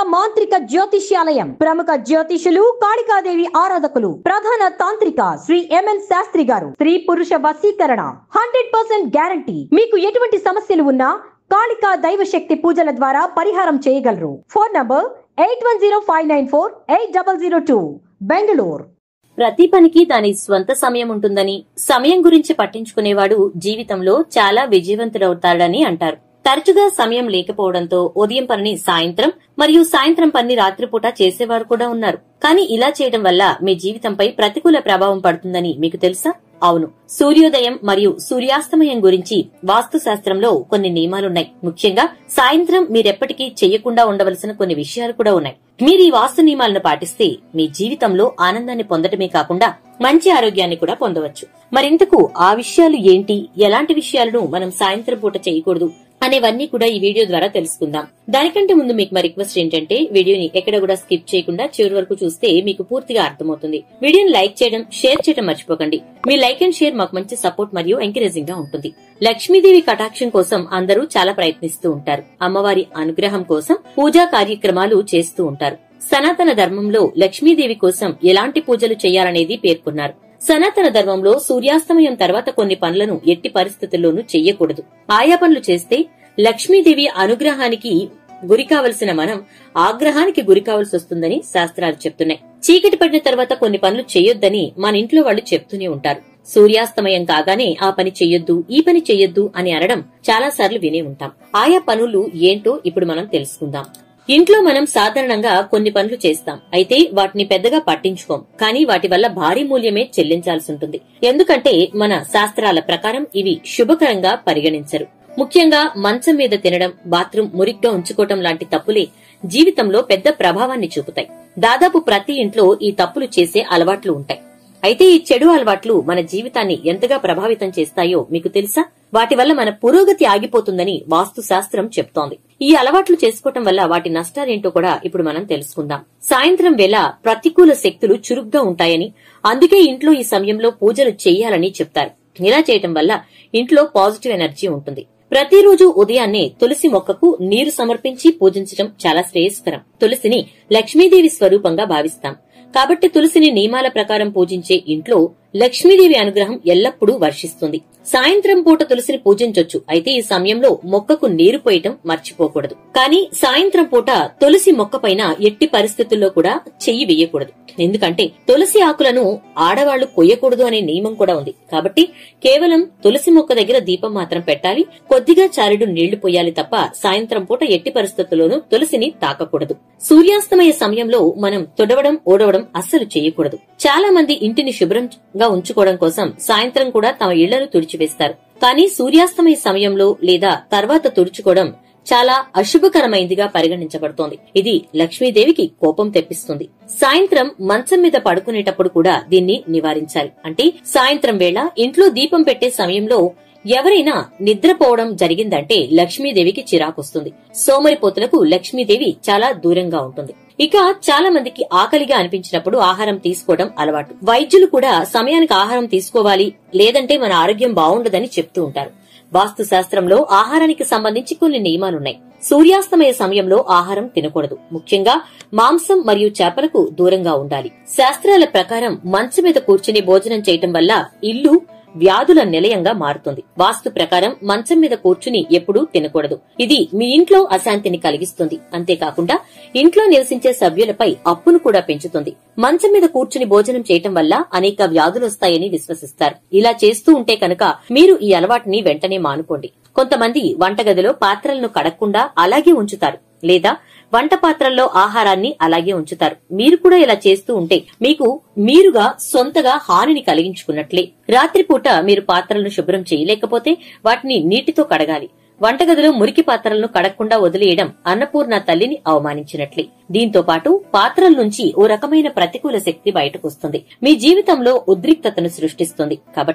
మాంత్రిక జ్యోతిష్యాలయం ప్రముఖ జ్యోతిషులు కాళికాదేవి ఆరాధకులు ప్రధాన తాంత్రిక శ్రీ ఎంఎన్ శాస్త్రి గారు స్త్రీ పురుష వశీకరణ హండ్రెడ్ పర్సెంట్ గ్యారంటీ మీకు ఎటువంటి సమస్యలు ఉన్నా కాళికా దైవ శక్తి పూజల ద్వారా పరిహారం చేయగలరు phone number eight one zero five nine four eight double zero two Bengaluru ప్రతి పనికి దాని స్వంత సమయం ఉంటుందని సమయం గురించి పట్టించుకునేవాడు జీవితంలో చాలా విజయవంతుడవుతాడని అంటారు తరచుగా సమయం లేకపోవడంతో ఉదయం పనిని సాయంత్రం మరియు సాయంత్రం పని రాత్రిపూట చేసేవారు కూడా ఉన్నారు కానీ ఇలా చేయడం వల్ల మీ జీవితంపై ప్రతికూల ప్రభావం పడుతుందని మీకు తెలుసా అవును సూర్యోదయం మరియు సూర్యాస్తమయం గురించి వాస్తు శాస్త్రంలో కొన్ని నియమాలున్నాయి ముఖ్యంగా సాయంత్రం మీరెప్పటికీ చెయ్యకుండా ఉండవలసిన కొన్ని విషయాలు కూడా ఉన్నాయి మీరు ఈ వాస్తు నియమాలను పాటిస్తే మీ జీవితంలో ఆనందాన్ని పొందటమే కాకుండా మంచి ఆరోగ్యాన్ని కూడా పొందవచ్చు మరింతకు ఆ విషయాలు ఏంటి ఎలాంటి విషయాలను మనం సాయంత్రం పూట చేయకూడదు అనేవన్నీ కూడా ఈ వీడియో ద్వారా తెలుసుకుందాం దానికంటే ముందు మీకు మా రిక్వెస్ట్ ఏంటంటే వీడియోని ఎక్కడ కూడా స్కిప్ చేయకుండా చివరి వరకు చూస్తే మీకు పూర్తిగా అర్థమవుతుంది వీడియోని లైక్ చేయడం షేర్ చేయడం మర్చిపోకండి మీ లైక్ అండ్ షేర్ మాకు మంచి సపోర్ట్ మరియు ఎంకరేజింగ్ గా ఉంటుంది లక్ష్మీదేవి కటాక్షం కోసం అందరూ చాలా ప్రయత్నిస్తూ ఉంటారు అమ్మవారి అనుగ్రహం కోసం పూజా కార్యక్రమాలు చేస్తూ ఉంటారు సనాతన ధర్మంలో లక్ష్మీదేవి కోసం ఎలాంటి పూజలు చేయాలనేది పేర్కొన్నారు సనాతన ధర్మంలో సూర్యాస్తమయం తర్వాత కొన్ని పనులను ఎట్టి పరిస్థితుల్లోనూ చెయ్యకూడదు ఆయా పనులు చేస్తే లక్ష్మీదేవి అనుగ్రహానికి గురి కావలసిన మనం ఆగ్రహానికి గురి కావాల్సి వస్తుందని శాస్త్రాలు చెప్తున్నాయి చీకటి పడిన తర్వాత కొన్ని పనులు చేయొద్దని మన ఇంట్లో వాళ్ళు చెప్తూనే ఉంటారు సూర్యాస్తమయం కాగానే ఆ పని చెయ్యొద్దు ఈ పని చెయ్యొద్దు అని అనడం చాలా సార్లు వినే ఉంటాం ఆయా పనులు ఏంటో ఇప్పుడు మనం తెలుసుకుందాం ఇంట్లో మనం సాధారణంగా కొన్ని పనులు చేస్తాం అయితే వాటిని పెద్దగా పట్టించుకోం కానీ వాటి వల్ల భారీ మూల్యమే చెల్లించాల్సి ఉంటుంది ఎందుకంటే మన శాస్త్రాల ప్రకారం ఇవి శుభకరంగా పరిగణించరు ముఖ్యంగా మంచం మీద తినడం బాత్రూం మురిగ్గా ఉంచుకోవటం లాంటి తప్పులే జీవితంలో పెద్ద ప్రభావాన్ని చూపుతాయి దాదాపు ప్రతి ఇంట్లో ఈ తప్పులు చేసే అలవాట్లు ఉంటాయి అయితే ఈ చెడు అలవాట్లు మన జీవితాన్ని ఎంతగా ప్రభావితం చేస్తాయో మీకు తెలుసా వాటి వల్ల మన పురోగతి ఆగిపోతుందని వాస్తు శాస్త్రం చెప్తోంది ఈ అలవాట్లు చేసుకోవటం వల్ల వాటి నష్టాలేంటో కూడా ఇప్పుడు మనం తెలుసుకుందాం సాయంత్రం వేళ ప్రతికూల శక్తులు చురుగ్గా ఉంటాయని అందుకే ఇంట్లో ఈ సమయంలో పూజలు చేయాలని చెప్తారు ఇలా చేయటం వల్ల ఇంట్లో పాజిటివ్ ఎనర్జీ ఉంటుంది ప్రతిరోజు ఉదయాన్నే తులసి మొక్కకు నీరు సమర్పించి పూజించడం చాలా శ్రేయస్కరం తులసిని లక్ష్మీదేవి స్వరూపంగా భావిస్తాం కాబట్టి తులసిని నియమాల ప్రకారం పూజించే ఇంట్లో లక్ష్మీదేవి అనుగ్రహం ఎల్లప్పుడూ వర్షిస్తుంది సాయంత్రం పూట తులసిని పూజించొచ్చు అయితే ఈ సమయంలో మొక్కకు నీరు పోయటం మర్చిపోకూడదు కానీ సాయంత్రం పూట తులసి మొక్క పైన ఎట్టి పరిస్థితుల్లో కూడా చెయ్యి వేయకూడదు ఎందుకంటే తులసి ఆకులను ఆడవాళ్లు కొయ్యకూడదు అనే నియమం కూడా ఉంది కాబట్టి కేవలం తులసి మొక్క దగ్గర దీపం మాత్రం పెట్టాలి కొద్దిగా చారుడు నీళ్లు పోయాలి తప్ప సాయంత్రం పూట ఎట్టి పరిస్థితుల్లోనూ తులసిని తాకకూడదు సూర్యాస్తమయ సమయంలో మనం తొడవడం ఓడవడం అస్సలు చేయకూడదు చాలా మంది ఇంటిని శుభ్రంగా ఉంచుకోవడం కోసం సాయంత్రం కూడా తమ ఇళ్లను తుడిచివేస్తారు కానీ సూర్యాస్తమయ సమయంలో లేదా తర్వాత తుడుచుకోవడం చాలా అశుభకరమైందిగా పరిగణించబడుతోంది ఇది లక్ష్మీదేవికి కోపం తెప్పిస్తుంది సాయంత్రం మంచం మీద పడుకునేటప్పుడు కూడా దీన్ని నివారించాలి అంటే సాయంత్రం వేళ ఇంట్లో దీపం పెట్టే సమయంలో ఎవరైనా నిద్రపోవడం జరిగిందంటే లక్ష్మీదేవికి చిరాకొస్తుంది సోమరిపోతులకు లక్ష్మీదేవి చాలా దూరంగా ఉంటుంది ఇక చాలా మందికి ఆకలిగా అనిపించినప్పుడు ఆహారం తీసుకోవడం అలవాటు వైద్యులు కూడా సమయానికి ఆహారం తీసుకోవాలి లేదంటే మన ఆరోగ్యం బాగుండదని చెప్తూ ఉంటారు వాస్తు శాస్త్రంలో ఆహారానికి సంబంధించి కొన్ని నియమాలున్నాయి సూర్యాస్తమయ సమయంలో ఆహారం తినకూడదు ముఖ్యంగా మాంసం మరియు చేపలకు దూరంగా ఉండాలి శాస్త్రాల ప్రకారం మంచం మీద కూర్చుని భోజనం చేయటం వల్ల ఇల్లు వ్యాధుల నిలయంగా మారుతుంది వాస్తు ప్రకారం మంచం మీద కూర్చుని ఎప్పుడూ తినకూడదు ఇది మీ ఇంట్లో అశాంతిని కలిగిస్తుంది అంతేకాకుండా ఇంట్లో నివసించే సభ్యులపై అప్పును కూడా పెంచుతుంది మంచం మీద కూర్చుని భోజనం చేయటం వల్ల అనేక వ్యాధులొస్తాయని విశ్వసిస్తారు ఇలా చేస్తూ ఉంటే కనుక మీరు ఈ అలవాటుని వెంటనే మానుకోండి కొంతమంది వంటగదిలో పాత్రలను కడక్కుండా అలాగే ఉంచుతారు లేదా వంట పాత్రల్లో ఆహారాన్ని అలాగే ఉంచుతారు మీరు కూడా ఇలా చేస్తూ ఉంటే మీకు మీరుగా సొంతగా హానిని కలిగించుకున్నట్లే రాత్రిపూట మీరు పాత్రలను శుభ్రం చేయలేకపోతే వాటిని నీటితో కడగాలి వంటగదిలో మురికి పాత్రలను కడగకుండా వదిలేయడం అన్నపూర్ణ తల్లిని అవమానించినట్లే దీంతో పాటు పాత్రల నుంచి ఓ రకమైన ప్రతికూల శక్తి బయటకు వస్తుంది మీ జీవితంలో ఉద్రిక్తతను సృష్టిస్తుంది కాబట్టి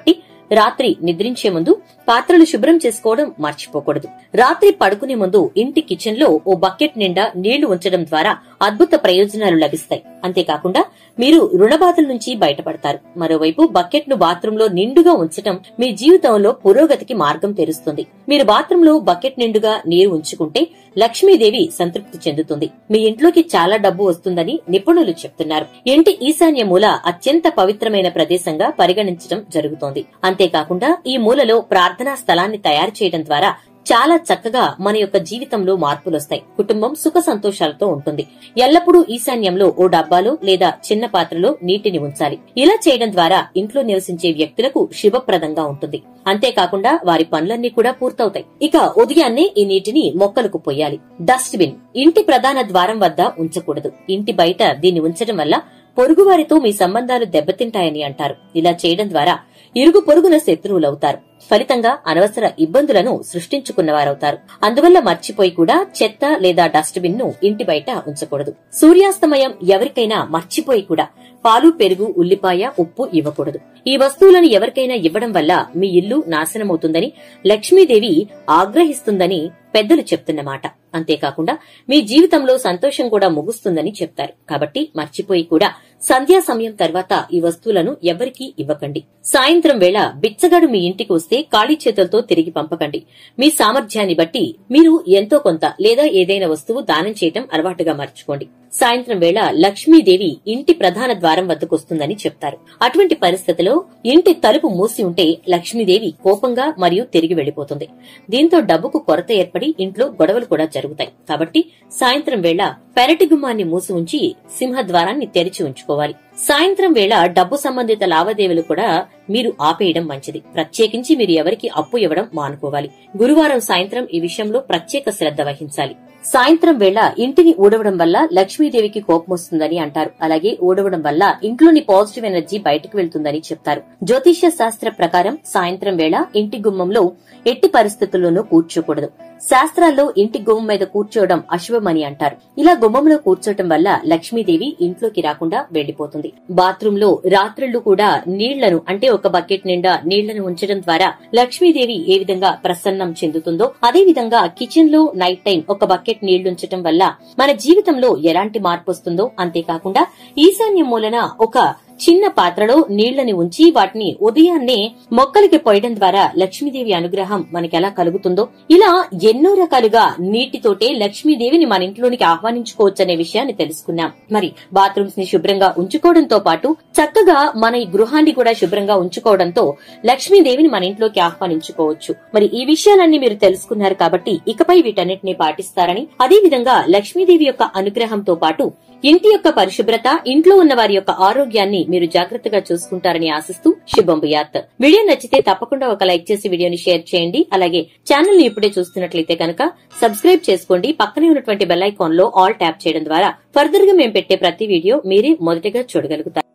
రాత్రి నిద్రించే ముందు పాత్రలు శుభ్రం చేసుకోవడం మర్చిపోకూడదు రాత్రి పడుకునే ముందు ఇంటి కిచెన్ లో ఓ బకెట్ నిండా నీళ్లు ఉంచడం ద్వారా అద్భుత ప్రయోజనాలు లభిస్తాయి అంతేకాకుండా మీరు రుణబాధల నుంచి బయటపడతారు మరోవైపు బకెట్ ను బాత్రూమ్ లో నిండుగా ఉంచడం మీ జీవితంలో పురోగతికి మార్గం తెరుస్తుంది మీరు బాత్రూమ్ లో బకెట్ నిండుగా నీరు ఉంచుకుంటే లక్ష్మీదేవి సంతృప్తి చెందుతుంది మీ ఇంట్లోకి చాలా డబ్బు వస్తుందని నిపుణులు చెప్తున్నారు ఇంటి ఈశాన్య మూల అత్యంత పవిత్రమైన ప్రదేశంగా పరిగణించడం జరుగుతోంది అంతేకాకుండా ఈ మూలలో ప్రార్థనా స్థలాన్ని తయారు చేయడం ద్వారా చాలా చక్కగా మన యొక్క జీవితంలో మార్పులొస్తాయి కుటుంబం సుఖ సంతోషాలతో ఉంటుంది ఎల్లప్పుడూ ఈశాన్యంలో ఓ డబ్బాలో లేదా చిన్న పాత్రలో నీటిని ఉంచాలి ఇలా చేయడం ద్వారా ఇంట్లో నివసించే వ్యక్తులకు శుభప్రదంగా ఉంటుంది అంతేకాకుండా వారి పనులన్నీ కూడా పూర్తవుతాయి ఇక ఉదయాన్నే ఈ నీటిని మొక్కలకు పొయ్యాలి డస్ట్ బిన్ ఇంటి ప్రధాన ద్వారం వద్ద ఉంచకూడదు ఇంటి బయట దీన్ని ఉంచడం వల్ల పొరుగువారితో మీ సంబంధాలు దెబ్బతింటాయని అంటారు ఇలా చేయడం ద్వారా ఇరుగు పొరుగున శత్రువులవుతారు ఫలితంగా అనవసర ఇబ్బందులను సృష్టించుకున్నవారవుతారు అందువల్ల మర్చిపోయి కూడా చెత్త లేదా డస్ట్ బిన్ ను ఇంటి బయట ఉంచకూడదు సూర్యాస్తమయం ఎవరికైనా మర్చిపోయి కూడా పాలు పెరుగు ఉల్లిపాయ ఉప్పు ఇవ్వకూడదు ఈ వస్తువులను ఎవరికైనా ఇవ్వడం వల్ల మీ ఇల్లు నాశనమవుతుందని లక్ష్మీదేవి ఆగ్రహిస్తుందని పెద్దలు చెప్తున్నమాట అంతేకాకుండా మీ జీవితంలో సంతోషం కూడా ముగుస్తుందని చెప్తారు కాబట్టి మర్చిపోయి కూడా సంధ్యా సమయం తర్వాత ఈ వస్తువులను ఎవరికీ ఇవ్వకండి సాయంత్రం వేళ బిచ్చగాడు మీ ఇంటికి వస్తే ఖాళీ చేతులతో తిరిగి పంపకండి మీ సామర్థ్యాన్ని బట్టి మీరు ఎంతో కొంత లేదా ఏదైనా వస్తువు దానం చేయటం అలవాటుగా మార్చుకోండి సాయంత్రం వేళ లక్ష్మీదేవి ఇంటి ప్రధాన ద్వారం వద్దకు వస్తుందని చెప్తారు అటువంటి పరిస్థితిలో ఇంటి తలుపు మూసి ఉంటే లక్ష్మీదేవి కోపంగా మరియు తిరిగి వెళ్లిపోతుంది దీంతో డబ్బుకు కొరత ఏర్పడి ఇంట్లో గొడవలు కూడా జరుగుతాయి కాబట్టి సాయంత్రం వేళ పెరటి గుమ్మాన్ని మూసి ఉంచి సింహద్వారాన్ని తెరిచి ఉంచుకోవాలి సాయంత్రం వేళ డబ్బు సంబంధిత లావాదేవీలు కూడా మీరు ఆపేయడం మంచిది ప్రత్యేకించి మీరు ఎవరికి అప్పు ఇవ్వడం మానుకోవాలి గురువారం సాయంత్రం ఈ విషయంలో ప్రత్యేక శ్రద్ధ వహించాలి సాయంత్రం వేళ ఇంటిని ఊడవడం వల్ల లక్ష్మీదేవికి కోపం వస్తుందని అంటారు అలాగే ఊడవడం వల్ల ఇంట్లోని పాజిటివ్ ఎనర్జీ బయటకు వెళ్తుందని చెప్తారు జ్యోతిష్య శాస్త్ర ప్రకారం సాయంత్రం వేళ ఇంటి గుమ్మంలో ఎట్టి పరిస్థితుల్లోనూ కూర్చోకూడదు శాస్త్రాల్లో ఇంటి గుమ్మం మీద కూర్చోవడం అశుభమని అంటారు ఇలా గుమ్మంలో కూర్చోవటం వల్ల లక్ష్మీదేవి ఇంట్లోకి రాకుండా వెళ్లిపోతుంది బాత్రూమ్ లో రాత్రుళ్లు కూడా నీళ్లను అంటే ఒక బకెట్ నిండా నీళ్లను ఉంచడం ద్వారా లక్ష్మీదేవి ఏ విధంగా ప్రసన్నం చెందుతుందో అదే విధంగా కిచెన్ లో నైట్ టైం ఒక బకెట్ నీళ్లుంచటం వల్ల మన జీవితంలో ఎలాంటి మార్పు వస్తుందో అంతేకాకుండా ఈశాన్య మూలన ఒక చిన్న పాత్రలో నీళ్లని ఉంచి వాటిని ఉదయాన్నే మొక్కలకి పోయడం ద్వారా లక్ష్మీదేవి అనుగ్రహం మనకి ఎలా కలుగుతుందో ఇలా ఎన్నో రకాలుగా నీటితోటే లక్ష్మీదేవిని మన ఇంట్లోనికి ఆహ్వానించుకోవచ్చు అనే విషయాన్ని తెలుసుకున్నాం మరి బాత్రూమ్స్ ని శుభ్రంగా ఉంచుకోవడంతో పాటు చక్కగా మన ఈ గృహాన్ని కూడా శుభ్రంగా ఉంచుకోవడంతో లక్ష్మీదేవిని మన ఇంట్లోకి ఆహ్వానించుకోవచ్చు మరి ఈ విషయాలన్నీ మీరు తెలుసుకున్నారు కాబట్టి ఇకపై వీటన్నిటిని పాటిస్తారని అదే విధంగా లక్ష్మీదేవి యొక్క అనుగ్రహంతో పాటు ఇంటి యొక్క పరిశుభ్రత ఇంట్లో ఉన్న వారి యొక్క ఆరోగ్యాన్ని మీరు జాగ్రత్తగా చూసుకుంటారని ఆశిస్తూ శుభం భూయాత్ వీడియో నచ్చితే తప్పకుండా ఒక లైక్ చేసి వీడియోని షేర్ చేయండి అలాగే ఛానల్ ని ఇప్పుడే చూస్తున్నట్లయితే కనుక సబ్స్క్రైబ్ చేసుకోండి పక్కనే ఉన్నటువంటి బెల్ ఐకాన్ లో ఆల్ ట్యాప్ చేయడం ద్వారా ఫర్దర్ గా మేము పెట్టే ప్రతి వీడియో మీరే మొదటగా చూడగలుగుతారు